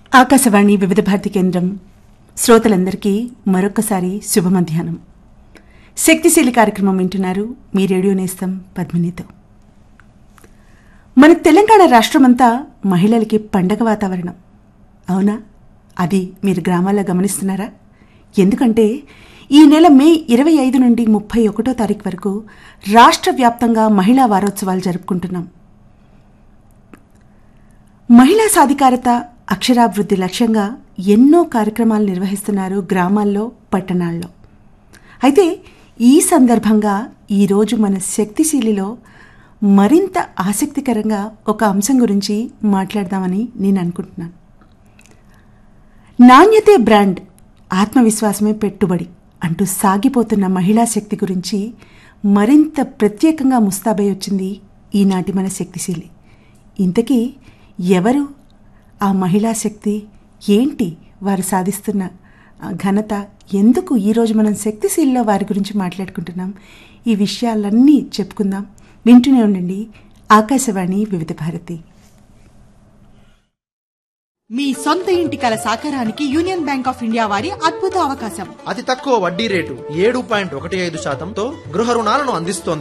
ఆకాశవాణి వివిధ భారతి కేంద్రం శ్రోతలందరికీ మరొక్కసారి శుభ మధ్యాహ్నం శక్తిశీలి కార్యక్రమం వింటున్నారు మీ రేడియో నేస్తం పద్మినితో మన తెలంగాణ రాష్ట్రమంతా మహిళలకి పండగ వాతావరణం అవునా అది మీరు గ్రామాల్లో గమనిస్తున్నారా ఎందుకంటే ఈ నెల మే ఇరవై ఐదు నుండి ముప్పై ఒకటో తారీఖు వరకు రాష్ట్ర వ్యాప్తంగా మహిళా వారోత్సవాలు జరుపుకుంటున్నాం మహిళా సాధికారత అక్షరాభివృద్ధి లక్ష్యంగా ఎన్నో కార్యక్రమాలు నిర్వహిస్తున్నారు గ్రామాల్లో పట్టణాల్లో అయితే ఈ సందర్భంగా ఈరోజు మన శక్తిశీలిలో మరింత ఆసక్తికరంగా ఒక అంశం గురించి మాట్లాడదామని నేను అనుకుంటున్నాను నాణ్యతే బ్రాండ్ ఆత్మవిశ్వాసమే పెట్టుబడి అంటూ సాగిపోతున్న మహిళా శక్తి గురించి మరింత ప్రత్యేకంగా ముస్తాబై వచ్చింది ఈనాటి మన శక్తిశీలి ఇంతకీ ఎవరు ఆ మహిళా శక్తి ఏంటి వారు సాధిస్తున్న ఆ ఘనత ఎందుకు ఈరోజు మనం శక్తిశీలిలో వారి గురించి మాట్లాడుకుంటున్నాం ఈ విషయాలన్నీ చెప్పుకుందాం వింటూనే ఉండండి ఆకాశవాణి వివిధ భారతి మీ సొంత ఇంటి కల సాకారానికి యూనియన్ బ్యాంక్ ఆఫ్ ఇండియా వారి అద్భుత అవకాశం అతి తక్కువ వడ్డీ రేటు ఏడు పాయింట్ ఒకటి ఐదు శాతంతో గృహ రుణాలను అందిస్తోంది